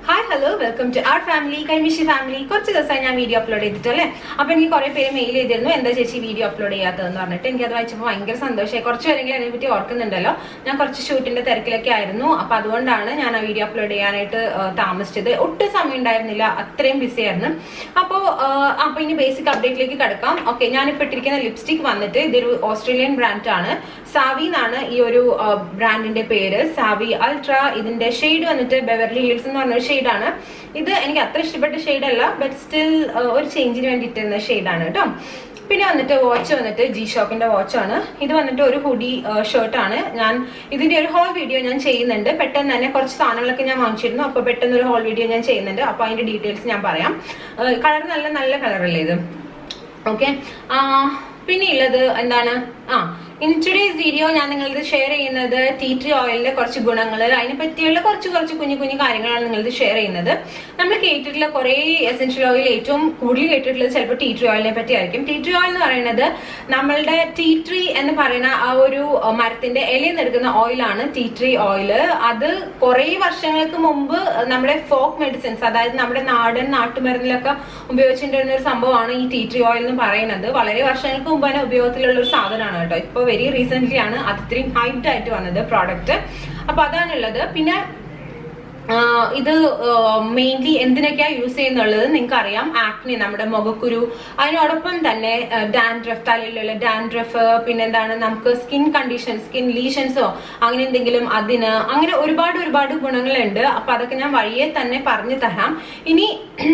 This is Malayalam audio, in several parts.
Hi hello welcome to our family കൈമിഷി ഫാമിലി കുറച്ച് ദിവസമായി ഞാൻ വീഡിയോ അപ്ലോഡ് ചെയ്തിട്ടല്ലേ അപ്പൊ എനിക്ക് കുറെ പേര് മെയിൽ ചെയ്തിരുന്നു എന്താ ചേച്ചി വീഡിയോ അപ്ലോഡ് ചെയ്യാത്തതെന്ന് പറഞ്ഞിട്ട് എനിക്ക് അത് വായിച്ചപ്പോൾ ഭയങ്കര സന്തോഷമായി കുറച്ച് പേരെങ്കിലും അതിനെ പറ്റി ഓർക്കുന്നുണ്ടല്ലോ ഞാൻ കുറച്ച് ഷൂട്ടിന്റെ തിരക്കിലൊക്കെ ആയിരുന്നു അപ്പൊ അതുകൊണ്ടാണ് ഞാൻ ആ വീഡിയോ അപ്ലോഡ് ചെയ്യാനായിട്ട് ആ, താമസിച്ചത് ഒട്ടും സമയം ഉണ്ടായിരുന്നില്ല അത്രയും ബിസി ആയിരുന്നു അപ്പോ ആ, അപ്പൊ ഇനി ബേസിക് അപ്ഡേറ്റിലേക്ക് കിടക്കാം ഓക്കെ ഞാനിപ്പോ ഇട്ടിരിക്കുന്ന ലിപ്സ്റ്റിക് വന്നിട്ട് ഇതൊരു ഓസ്ട്രേലിയൻ ബ്രാൻഡ് ആണ് സാവി എന്നാണ് ഈ ഒരു ബ്രാൻഡിന്റെ പേര് സാവി അൾട്ര ഇതിന്റെ ഷെയ്ഡ് വന്നിട്ട് ബെവർലി ഹിൽസ് എന്ന് പറഞ്ഞ ഷെയ്ഡാണ് ഇത് എനിക്ക് അത്ര ഇഷ്ടപ്പെട്ട ഷെയ്ഡ് അല്ല ബട്ട് സ്റ്റിൽ ഒരു ചേഞ്ചിന് വേണ്ടിയിട്ടുള്ള ഷെയ്ഡാണ് കേട്ടോ പിന്നെ വന്നിട്ട് വാച്ച് വന്നിട്ട് ജി ഷോക്കിന്റെ വാച്ചാണ് ഇത് വന്നിട്ട് ഒരു ഹുഡി ഷർട്ടാണ് ഞാൻ ഇതിന്റെ ഒരു ഹോൾ വീഡിയോ ഞാൻ ചെയ്യുന്നുണ്ട് പെട്ടെന്ന് തന്നെ കുറച്ച് സാധനങ്ങളൊക്കെ ഞാൻ വാങ്ങിച്ചിരുന്നു അപ്പൊ പെട്ടെന്ന് ഒരു ഹോൾ വീഡിയോ ഞാൻ ചെയ്യുന്നുണ്ട് അപ്പൊ അതിന്റെ ഡീറ്റെയിൽസ് ഞാൻ പറയാം കളർ നല്ല നല്ല കളറല്ലേ ഇത് ഓക്കെ പിന്നെ ഉള്ളത് എന്താണ് ആ ഇൻ ടുഡേസ് വീഡിയോ ഞാൻ നിങ്ങളത് ഷെയർ ചെയ്യുന്നത് ടീ ട്രീ ഓയിലിന്റെ കുറച്ച് ഗുണങ്ങൾ അതിനെ പറ്റിയുള്ള കുറച്ച് കുറച്ച് കുഞ്ഞു കുഞ്ഞു കാര്യങ്ങളാണ് നിങ്ങളത് ഷെയർ ചെയ്യുന്നത് നമ്മൾ കേട്ടിട്ടുള്ള കുറേ എസെൻഷ്യൽ ഓയിൽ ഏറ്റവും കൂടുതൽ കേട്ടിട്ടുള്ളത് ചിലപ്പോൾ ടീ ട്രീ ഓയിലിനെ പറ്റി ആയിരിക്കും ടീ ട്രീ ഓയിൽ എന്ന് പറയുന്നത് നമ്മളുടെ ടീ ട്രീ എന്ന് പറയുന്ന ആ ഒരു അഹ്, മരത്തിന്റെ ഇലയിൽ നിന്ന് എടുക്കുന്ന ഓയിലാണ് ടീ ട്രീ ഓയിൽ അത് കുറേ വർഷങ്ങൾക്ക് മുമ്പ് നമ്മുടെ ഫോക്ക് മെഡിസിൻസ് അതായത് നമ്മുടെ നാടൻ നാട്ടുമരുന്നിലൊക്കെ ഉപയോഗിച്ചിട്ടുണ്ടായിരുന്ന ഒരു സംഭവമാണ് ഈ ടീ ട്രീ ഓയിൽ എന്ന് പറയുന്നത് വളരെ വർഷങ്ങൾക്ക് മുമ്പ് തന്നെ ഉപയോഗത്തിലുള്ള ഒരു സാധനമാണ് കേട്ടോ ഇപ്പൊ വെരി റീസെന്റ് ആണ് അത് ഇത്രയും ഹൈറ്റ് ആയിട്ട് വന്നത് പ്രോഡക്റ്റ് അപ്പൊ അതാണുള്ളത് പിന്നെ ആഹ് ഇത് മെയിൻലി എന്തിനൊക്കെയാ യൂസ് ചെയ്യുന്നുള്ളത് നിങ്ങൾക്ക് അറിയാം ആക്നെ നമ്മുടെ മുഖക്കുരു അതിനോടൊപ്പം തന്നെ ഡാൻഡ്രഫ് തലയിലുള്ള ഡാൻഡ്രഫ് പിന്നെന്താണ് നമുക്ക് സ്കിൻ കണ്ടീഷൻ സ്കിൻ ലീഷൻസോ അങ്ങനെ എന്തെങ്കിലും അതിന് അങ്ങനെ ഒരുപാട് ഒരുപാട് ഗുണങ്ങളുണ്ട് അപ്പൊ അതൊക്കെ ഞാൻ വഴിയെ തന്നെ പറഞ്ഞു തരാം ഇനി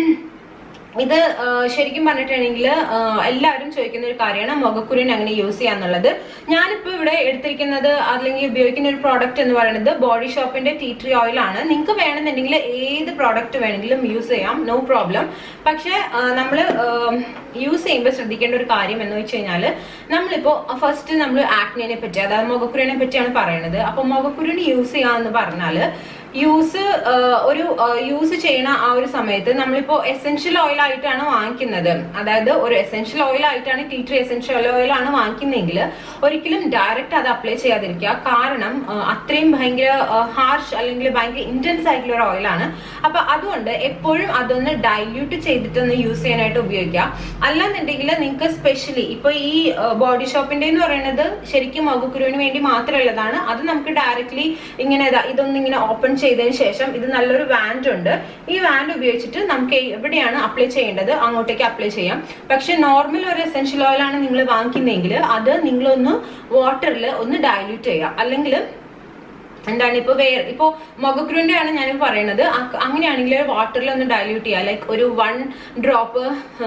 ഇത് ആ, ശരിക്കും പറഞ്ഞിട്ടുണ്ടെങ്കിൽ എല്ലാവരും ചോദിക്കുന്ന ഒരു കാര്യമാണ് മുഖക്കുരുവിന് എങ്ങനെ യൂസ് ചെയ്യാന്നുള്ളത് ഞാനിപ്പോ ഇവിടെ എടുത്തിരിക്കുന്നത് അല്ലെങ്കിൽ ഉപയോഗിക്കുന്ന ഒരു പ്രോഡക്റ്റ് എന്ന് പറയുന്നത് ബോഡി ഷോപ്പിന്റെ ടീ ട്രീ ഓയിൽ ആണ് നിങ്ങൾക്ക് വേണമെന്നുണ്ടെങ്കിൽ ഏത് പ്രോഡക്റ്റ് വേണമെങ്കിലും യൂസ് ചെയ്യാം നോ പ്രോബ്ലം പക്ഷെ നമ്മൾ യൂസ് ചെയ്യുമ്പോൾ ശ്രദ്ധിക്കേണ്ട ഒരു കാര്യം എന്ന് വെച്ച് കഴിഞ്ഞാൽ നമ്മളിപ്പോ ഫസ്റ്റ് നമ്മൾ ആക്നിനെ പറ്റി അതായത് മുഖക്കുരുവിനെ പറ്റിയാണ് പറയുന്നത് അപ്പൊ മുഖക്കുരുവിന് യൂസ് ചെയ്യാന്ന് പറഞ്ഞാല് യൂസ് ഒരു യൂസ് ചെയ്യണ ആ ഒരു സമയത്ത് നമ്മളിപ്പോ എസെൻഷ്യൽ ഓയിൽ ആയിട്ടാണ് വാങ്ങിക്കുന്നത് അതായത് ഒരു എസെൻഷ്യൽ ഓയിൽ ആയിട്ടാണ് ടീ ട്രീ എസെൻഷ്യൽ ഓയിൽ ആണ് വാങ്ങിക്കുന്നതെങ്കിൽ ഒരിക്കലും ഡയറക്റ്റ് അത് അപ്ലൈ ചെയ്യാതിരിക്കുക കാരണം ആ, അത്രയും ഭയങ്കര ഹാർഷ് അല്ലെങ്കിൽ ഭയങ്കര ഇന്റൻസ് ആയിട്ടുള്ള ഒരു ഓയിലാണ് അപ്പൊ അതുകൊണ്ട് എപ്പോഴും അതൊന്ന് ഡൈല്യൂട്ട് ചെയ്തിട്ടൊന്ന് യൂസ് ചെയ്യാനായിട്ട് ഉപയോഗിക്കുക അല്ലാന്നുണ്ടെങ്കിൽ നിങ്ങൾക്ക് സ്പെഷ്യലി ഇപ്പൊ ഈ ബോഡി ഷോപ്പിന്റെ എന്ന് പറയുന്നത് ശരിക്കും മുഖക്കുരുവിന് വേണ്ടി മാത്രമുള്ളതാണ് അത് നമുക്ക് ഡയറക്ട്ലി ഇങ്ങനെ ഇതാ ഇതൊന്ന് ഇങ്ങനെ ഓപ്പൺ ചെയ്തതിന് ശേഷം ഇത് നല്ലൊരു വാൻഡ് ഉണ്ട് ഈ വാൻഡ് ഉപയോഗിച്ചിട്ട് നമുക്ക് എവിടെയാണ് അപ്ലൈ ചെയ്യേണ്ടത് അങ്ങോട്ടേക്ക് അപ്ലൈ ചെയ്യാം പക്ഷെ നോർമൽ ഒരു എസെൻഷ്യൽ ഓയിൽ ആണ് നിങ്ങൾ വാങ്ങിക്കുന്നതെങ്കിൽ അത് നിങ്ങളൊന്ന് വാട്ടറിൽ ഒന്ന് ഡൈല്യൂട്ട് ചെയ്യുക അല്ലെങ്കിൽ എന്താണ് ഇപ്പൊ വേറെ ഇപ്പൊ മുഖക്കുരുവിന്റെ ആണ് ഞാൻ പറയുന്നത് അ- അങ്ങനെയാണെങ്കിൽ വാട്ടറിൽ ഒന്ന് ഡൈല്യൂട്ട് ചെയ്യുക ലൈക്ക് ഒരു വൺ ഡ്രോപ്പ്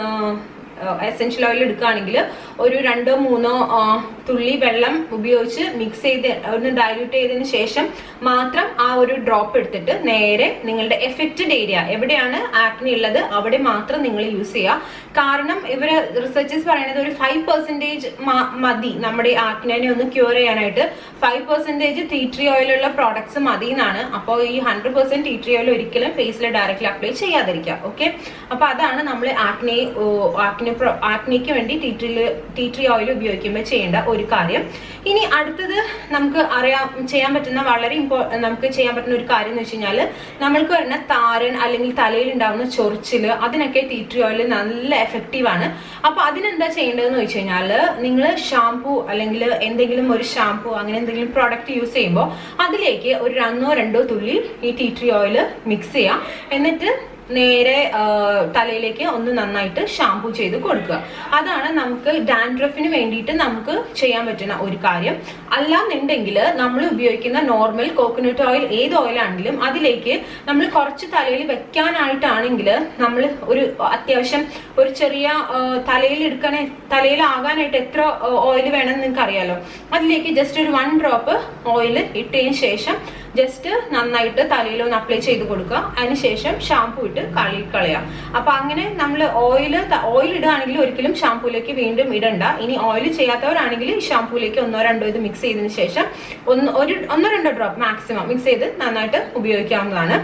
എസെൻഷ്യൽ ഓയിൽ എടുക്കുകയാണെങ്കിൽ ഒരു രണ്ടോ മൂന്നോ ആ, തുള്ളി വെള്ളം ഉപയോഗിച്ച് മിക്സ് ചെയ്ത് ഒന്ന് ഡൈല്യൂട്ട് ചെയ്തതിന് ശേഷം മാത്രം ആ ഒരു ഡ്രോപ്പ് എടുത്തിട്ട് നേരെ നിങ്ങളുടെ എഫക്റ്റഡ് ഏരിയ എവിടെയാണ് ആക്നി ഉള്ളത് അവിടെ മാത്രം നിങ്ങൾ യൂസ് ചെയ്യുക കാരണം ഇവര് റിസർച്ചേഴ്സ് പറയുന്നത് ഒരു ഫൈവ് പെർസെന്റേജ് മതി നമ്മുടെ ആക്നെ ഒന്ന് ക്യൂർ ചെയ്യാനായിട്ട് ഫൈവ് പെർസെന്റേജ് ടീ ട്രീ ഓയിലുള്ള പ്രോഡക്ട്സ് മതി എന്നാണ് അപ്പോൾ ഈ hundred percent tea tree oil ഒരിക്കലും ഫേസിൽ ഡയറക്റ്റ്ലി അപ്ലൈ ചെയ്യാതിരിക്കുക ഓക്കെ അപ്പൊ അതാണ് നമ്മൾ ആക്നെ ആക്നെ ആക്നെക്ക് വേണ്ടി tea tree tea tree oil ഉപയോഗിക്കുമ്പോൾ ചെയ്യേണ്ട ഒരു കാര്യം ഇനി അടുത്തത് നമുക്ക് അറിയാം ചെയ്യാൻ പറ്റുന്ന വളരെ ഇമ്പോ നമുക്ക് ചെയ്യാൻ പറ്റുന്ന ഒരു കാര്യം എന്ന് വെച്ച് കഴിഞ്ഞാൽ നമ്മൾക്ക് വരുന്ന താരൻ അല്ലെങ്കിൽ തലയിൽ ഉണ്ടാവുന്ന ചൊറിച്ചില് അതിനൊക്കെ ടീ ട്രീ ഓയിൽ നല്ല എഫക്റ്റീവ് ആണ് അപ്പൊ അതിനെന്താ ചെയ്യേണ്ടതെന്ന് വെച്ച് കഴിഞ്ഞാൽ നിങ്ങൾ ഷാംപൂ അല്ലെങ്കിൽ എന്തെങ്കിലും ഒരു ഷാംപൂ അങ്ങനെ എന്തെങ്കിലും പ്രോഡക്റ്റ് യൂസ് ചെയ്യുമ്പോൾ അതിലേക്ക് ഒരു ഒന്നോ രണ്ടോ തുള്ളി ഈ ടീ ട്രീ ഓയിൽ മിക്സ് ചെയ്യാം എന്നിട്ട് നേരെ ആ, തലയിലേക്ക് ഒന്ന് നന്നായിട്ട് ഷാംപൂ ചെയ്ത് കൊടുക്കുക അതാണ് നമുക്ക് ഡാൻഡ്രഫിന് വേണ്ടിയിട്ട് നമുക്ക് ചെയ്യാൻ പറ്റുന്ന ഒരു കാര്യം അല്ലാന്നുണ്ടെങ്കിൽ നമ്മൾ ഉപയോഗിക്കുന്ന നോർമൽ കോക്കനട്ട് ഓയിൽ ഏത് ഓയിലാണെങ്കിലും അതിലേക്ക് നമ്മൾ കുറച്ച് തലയിൽ വെക്കാനായിട്ടാണെങ്കിൽ നമ്മൾ ഒരു അത്യാവശ്യം ഒരു ചെറിയ ആ, തലയിൽ എടുക്കണ തലയിലാകാനായിട്ട് എത്ര ഓയിൽ വേണമെന്ന് നിങ്ങൾക്ക് അറിയാലോ അതിലേക്ക് ജസ്റ്റ് ഒരു വൺ ഡ്രോപ്പ് ഓയിൽ ഇട്ടതിന് ശേഷം ജസ്റ്റ് നന്നായിട്ട് തലയിൽ ഒന്ന് അപ്ലൈ ചെയ്ത് കൊടുക്കുക അതിനുശേഷം ഷാംപൂ ഇട്ട് കളി കളയാം അപ്പൊ അങ്ങനെ നമ്മൾ ഓയിൽ ഓയിൽ ഇടുകയാണെങ്കിൽ ഒരിക്കലും ഷാംപൂയിലേക്ക് വീണ്ടും ഇടണ്ട ഇനി ഓയിൽ ചെയ്യാത്തവരാണെങ്കിൽ ഷാംപൂയിലേക്ക് ഒന്നോ രണ്ടോ ഇത് മിക്സ് ചെയ്തതിന് ശേഷം ഒന്ന് ഒരു ഒന്നോ രണ്ടോ ഡ്രോപ്പ് മാക്സിമം മിക്സ് ചെയ്ത് നന്നായിട്ട് ഉപയോഗിക്കാവുന്നതാണ്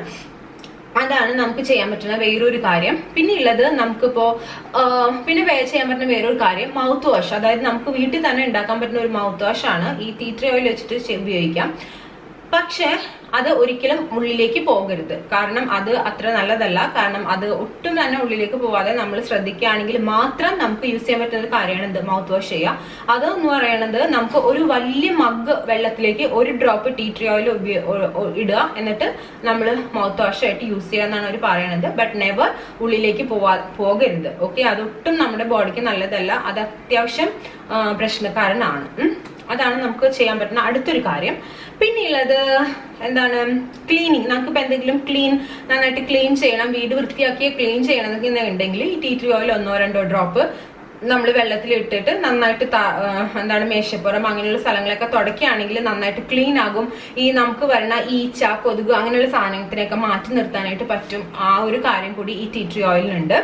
അതാണ് നമുക്ക് ചെയ്യാൻ പറ്റുന്ന വേറൊരു കാര്യം പിന്നെ ഉള്ളത് നമുക്കിപ്പോ ആ, പിന്നെ വേ ചെയ്യാൻ പറ്റുന്ന വേറൊരു കാര്യം മൗത്ത് വാഷ് അതായത് നമുക്ക് വീട്ടിൽ തന്നെ ഉണ്ടാക്കാൻ പറ്റുന്ന ഒരു മൗത്ത് വാഷ് ആണ് ഈ ടീ ട്രീ ഓയിൽ വെച്ചിട്ട് ചെ- ഉപയോഗിക്കാം പക്ഷേ അത് ഒരിക്കലും ഉള്ളിലേക്ക് പോകരുത് കാരണം അത് അത്ര നല്ലതല്ല കാരണം അത് ഒട്ടും തന്നെ ഉള്ളിലേക്ക് പോവാതെ നമ്മൾ ശ്രദ്ധിക്കുകയാണെങ്കിൽ മാത്രം നമുക്ക് യൂസ് ചെയ്യാൻ പറ്റുന്ന ഒരു കാര്യമാണ് എന്ത് മൗത്ത് വാഷ് ചെയ്യുക അത് എന്ന് പറയുന്നത് നമുക്ക് ഒരു വലിയ മഗ് വെള്ളത്തിലേക്ക് ഒരു ഡ്രോപ്പ് ടീ ട്രീ ഓയിൽ ഇടുക എന്നിട്ട് നമ്മൾ മൗത്ത് വാഷ് ആയിട്ട് യൂസ് ചെയ്യുക എന്നാണ് അവർ പറയണത് ബട്ട് നെവർ ഉള്ളിലേക്ക് പോവാ പോകരുത് ഓക്കെ അതൊട്ടും നമ്മുടെ ബോഡിക്ക് നല്ലതല്ല അത് അത്യാവശ്യം ആ, പ്രശ്നക്കാരനാണ് ഉം. അതാണ് നമുക്ക് ചെയ്യാൻ പറ്റുന്ന അടുത്തൊരു കാര്യം പിന്നെയുള്ളത് എന്താണ് ക്ലീനിങ് നമുക്കിപ്പോൾ എന്തെങ്കിലും ക്ലീൻ നന്നായിട്ട് ക്ലീൻ ചെയ്യണം വീട് വൃത്തിയാക്കി ക്ലീൻ ചെയ്യണം എന്നൊക്കെ ഉണ്ടെങ്കിൽ ഈ ടീ ട്രീ ഓയിൽ ഒന്നോ രണ്ടോ ഡ്രോപ്പ് നമ്മൾ വെള്ളത്തിൽ ഇട്ടിട്ട് നന്നായിട്ട് ത- ആ, എന്താണ് മേശപ്പുറം അങ്ങനെയുള്ള സ്ഥലങ്ങളൊക്കെ തുടക്കുകയാണെങ്കിൽ നന്നായിട്ട് ക്ലീൻ ആകും ഈ നമുക്ക് വരുന്ന ഈച്ച കൊതുക് അങ്ങനെയുള്ള സാധനത്തിനെയൊക്കെ മാറ്റി നിർത്താനായിട്ട് പറ്റും ആ ഒരു കാര്യം കൂടി ഈ ടീ ട്രീ ഓയിലുണ്ട്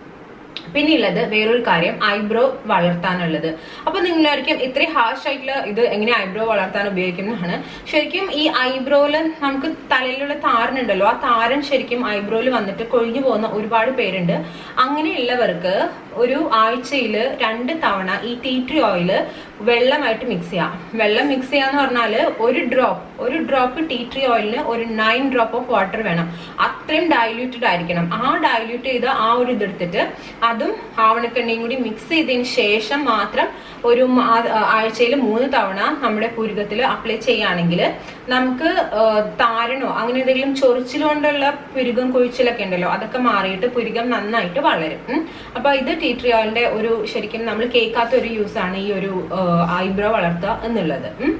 പിന്നെ ഉള്ളത് വേറൊരു കാര്യം ഐബ്രോ വളർത്താനുള്ളത് അപ്പൊ നിങ്ങളായിരിക്കും ഇത്രയും ഹാർഷ് ആയിട്ടുള്ള ഇത് എങ്ങനെ ഐബ്രോ വളർത്താൻ ഉപയോഗിക്കുന്നതാണ് ശരിക്കും ഈ ഐബ്രോയില് നമുക്ക് തലയിലുള്ള താരനുണ്ടല്ലോ ആ താരൻ ശരിക്കും ഐബ്രോയിൽ വന്നിട്ട് കൊഴിഞ്ഞു പോകുന്ന ഒരുപാട് പേരുണ്ട് അങ്ങനെയുള്ളവർക്ക് ഒരു ആഴ്ചയിൽ രണ്ട് തവണ ഈ ടീ ട്രീ ഓയില് വെള്ളമായിട്ട് മിക്സ് ചെയ്യാം വെള്ളം മിക്സ് ചെയ്യാന്ന് പറഞ്ഞാല് ഒരു ഡ്രോപ്പ് ഒരു ഡ്രോപ്പ് ടീ ട്രീ ഓയിലിന് ഒരു നയൻ ഡ്രോപ്പ് ഓഫ് വാട്ടർ വേണം അത്രയും ഡൈല്യൂട്ടഡ് ആയിരിക്കണം ആ ഡൈല്യൂട്ട് ചെയ്ത ആ ഒരു ഇതെടുത്തിട്ട് അതും ആവണക്കെണ്ണയും കൂടി മിക്സ് ചെയ്തതിന് ശേഷം മാത്രം ഒരു ആഴ്ചയിൽ മൂന്ന് തവണ നമ്മുടെ പുരുകത്തിൽ അപ്ലൈ ചെയ്യുകയാണെങ്കിൽ നമുക്ക് ആ, താരനോ അങ്ങനെ എന്തെങ്കിലും ചൊറിച്ചിലുകൊണ്ടുള്ള പുരുകം കുഴിച്ചിലൊക്കെ ഉണ്ടല്ലോ അതൊക്കെ മാറിയിട്ട് പുരുകം നന്നായിട്ട് വളരും ഉം. അപ്പൊ ഇത് ടീ ട്രീ ഓയിലിന്റെ ഒരു ശരിക്കും നമ്മൾ കേൾക്കാത്ത ഒരു യൂസ് ആണ് ഈ ഒരു ഐബ്രോ വളർത്തുക എന്നുള്ളത് ഉം.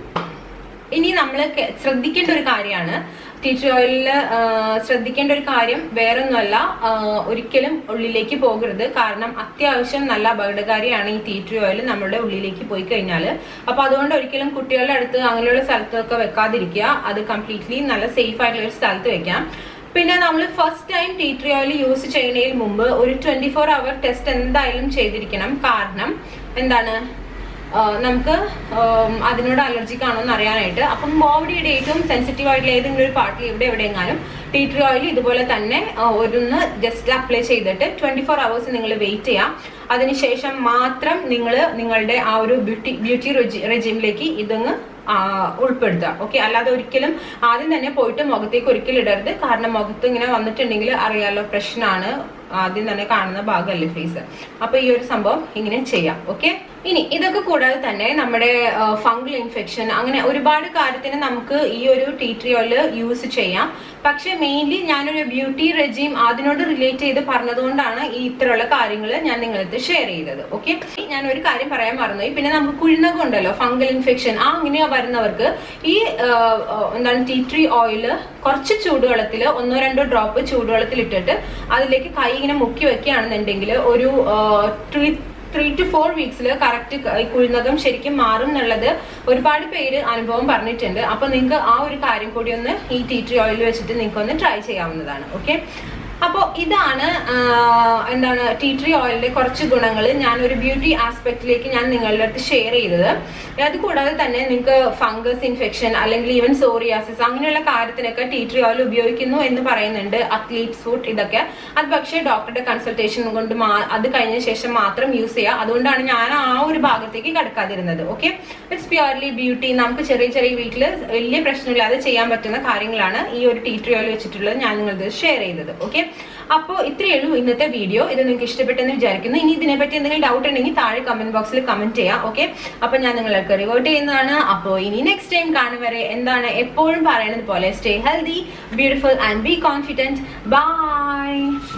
ഇനി നമ്മൾ ശ്രദ്ധിക്കേണ്ട ഒരു കാര്യമാണ് ടീ ട്രീ ഓയിലിൽ ശ്രദ്ധിക്കേണ്ട ഒരു കാര്യം വേറൊന്നുമല്ല ആ, ഒരിക്കലും ഉള്ളിലേക്ക് പോകരുത് കാരണം അത്യാവശ്യം നല്ല അപകടകാരിയാണ് ഈ ടീ ട്രീ ഓയിൽ നമ്മുടെ ഉള്ളിലേക്ക് പോയി കഴിഞ്ഞാൽ അപ്പൊ അതുകൊണ്ട് ഒരിക്കലും കുട്ടികളുടെ അടുത്ത് അങ്ങനെയുള്ള സ്ഥലത്തൊക്കെ വെക്കാതിരിക്കുക അത് കംപ്ലീറ്റ്ലി നല്ല സേഫ് ആയിട്ടുള്ള ഒരു സ്ഥലത്ത് വെക്കാം പിന്നെ നമ്മൾ first time tea tree oil use ചെയ്യുന്നതിന് മുമ്പ് ഒരു ട്വന്റി ഫോർ അവർ ടെസ്റ്റ് എന്തായാലും ചെയ്തിരിക്കണം കാരണം എന്താണ് ആ, നമുക്ക് ആം, അതിനോട് അലർജിക് ആണോ എന്ന് അറിയാനായിട്ട് അപ്പം ബോഡിയുടെ ഏറ്റവും സെൻസിറ്റീവ് ആയിട്ടുള്ള ഏതെങ്കിലും ഒരു പാർട്ടിൽ ഇവിടെ എവിടെയെങ്ങാനും ടീ ട്രീ ഓയിൽ ഇതുപോലെ തന്നെ ആ, ഒന്ന് ജസ്റ്റ് അപ്ലൈ ചെയ്തിട്ട് ട്വന്റി ഫോർ അവേഴ്സ് നിങ്ങൾ വെയിറ്റ് ചെയ്യാം അതിനുശേഷം മാത്രം നിങ്ങൾ നിങ്ങളുടെ ആ ഒരു ബ്യൂട്ടി ബ്യൂട്ടി റെജിമിലേക്ക് ഇതങ്ങ് ആ, ഉൾപ്പെടുത്തുക ഓക്കെ അല്ലാതെ ഒരിക്കലും ആദ്യം തന്നെ പോയിട്ട് മുഖത്തേക്ക് ഒരിക്കലും ഇടരുത് കാരണം മുഖത്ത് ഇങ്ങനെ വന്നിട്ടുണ്ടെങ്കിൽ അറിയാലോ പ്രശ്നമാണ് ആദ്യം തന്നെ കാണുന്ന ഭാഗമല്ലേ ഫേസ് അപ്പൊ ഈ ഒരു സംഭവം ഇങ്ങനെ ചെയ്യാം ഓക്കെ ഇനി ഇതൊക്കെ കൂടാതെ തന്നെ നമ്മുടെ ഫംഗൽ ഇൻഫെക്ഷൻ അങ്ങനെ ഒരുപാട് കാര്യത്തിന് നമുക്ക് ഈ ഒരു ടീ ട്രീ ഓയിൽ യൂസ് ചെയ്യാം പക്ഷെ മെയിൻലി ഞാനൊരു ബ്യൂട്ടി റെജീം അതിനോട് റിലേറ്റ് ചെയ്ത് പറഞ്ഞതുകൊണ്ടാണ് ഈ ഇത്തരമുള്ള കാര്യങ്ങൾ ഞാൻ നിങ്ങളടുത്ത് ഷെയർ ചെയ്തത് ഓക്കെ ഞാൻ ഒരു കാര്യം പറയാൻ മറന്നുപോയി പിന്നെ നമുക്ക് കുഴിനകം ഉണ്ടല്ലോ ഫംഗൽ ഇൻഫെക്ഷൻ ആ അങ്ങനെ വരുന്നവർക്ക് ഈ ആ, ആ, എന്താണ് ടീ ട്രീ ഓയിൽ കുറച്ച് ചൂടുവെള്ളത്തിൽ ഒന്നോ രണ്ടോ ഡ്രോപ്പ് ചൂടുവെള്ളത്തിൽ ഇട്ടിട്ട് അതിലേക്ക് കൈ ഇങ്ങനെ മുക്കി വെക്കുകയാണെന്നുണ്ടെങ്കിൽ ഒരു ത്രീ ത്രീ ടു ഫോർ വീക്സിൽ കറക്റ്റ് കുഴിനകം ശരിക്കും മാറും എന്നുള്ളത് ഒരുപാട് പേര് അനുഭവം പറഞ്ഞിട്ടുണ്ട് അപ്പൊ നിങ്ങൾക്ക് ആ ഒരു കാര്യം കൂടി ഒന്ന് ഈ ടീ ട്രീ ഓയിൽ വെച്ചിട്ട് നിങ്ങൾക്ക് ഒന്ന് ട്രൈ ചെയ്യാവുന്നതാണ് ഓക്കെ അപ്പോൾ ഇതാണ് ആ, എന്താണ് ടീ ട്രീ ഓയിലിന്റെ കുറച്ച് ഗുണങ്ങൾ ഞാൻ ഒരു ബ്യൂട്ടി ആസ്പെക്റ്റിലേക്ക് ഞാൻ നിങ്ങളുടെ അടുത്ത് ഷെയർ ചെയ്തത് അത് കൂടാതെ തന്നെ നിങ്ങൾക്ക് ഫംഗസ് ഇൻഫെക്ഷൻ അല്ലെങ്കിൽ ഈവൻ സോറിയാസിസ് അങ്ങനെയുള്ള കാര്യത്തിനൊക്കെ ടീ ട്രീ ഓയിൽ ഉപയോഗിക്കുന്നു എന്ന് പറയുന്നുണ്ട് അത്ലീറ്റ്സ് ഫുഡ് ഇതൊക്കെ അത് പക്ഷേ ഡോക്ടറുടെ കൺസൾട്ടേഷൻ കൊണ്ട് മാ- അത് കഴിഞ്ഞ ശേഷം മാത്രം യൂസ് ചെയ്യുക അതുകൊണ്ടാണ് ഞാൻ ആ ഒരു ഭാഗത്തേക്ക് കടക്കാതിരുന്നത് ഓക്കെ ഇറ്റ്സ് പ്യുവർലി ബ്യൂട്ടി നമുക്ക് ചെറിയ ചെറിയ വീട്ടിൽ വലിയ പ്രശ്നമില്ലാതെ ചെയ്യാൻ പറ്റുന്ന കാര്യങ്ങളാണ് ഈ ഒരു ടീ ട്രീ ഓയിൽ വെച്ചിട്ടുള്ളത് ഞാൻ നിങ്ങളത് ഷെയർ ചെയ്തത് ഓക്കെ അപ്പോൾ ഇത്രയേ ഉള്ളൂ ഇന്നത്തെ വീഡിയോ ഇത് നിങ്ങൾക്ക് ഇഷ്ടപ്പെട്ടെന്ന് വിചാരിക്കുന്നു ഇനി ഇതിനെപ്പറ്റി എന്തെങ്കിലും ഡൗട്ട് ഉണ്ടെങ്കിൽ താഴെ കമന്റ് ബോക്സിൽ കമന്റ് ചെയ്യാം ഓക്കെ അപ്പൊ ഞാൻ നിങ്ങൾക്ക് റിവേർട്ട് ചെയ്യുന്നതാണ് അപ്പോൾ ഇനി നെക്സ്റ്റ് ടൈം കാണും വരെ എന്താണ് എപ്പോഴും പറയുന്നത് പോലെ stay healthy beautiful and be confident by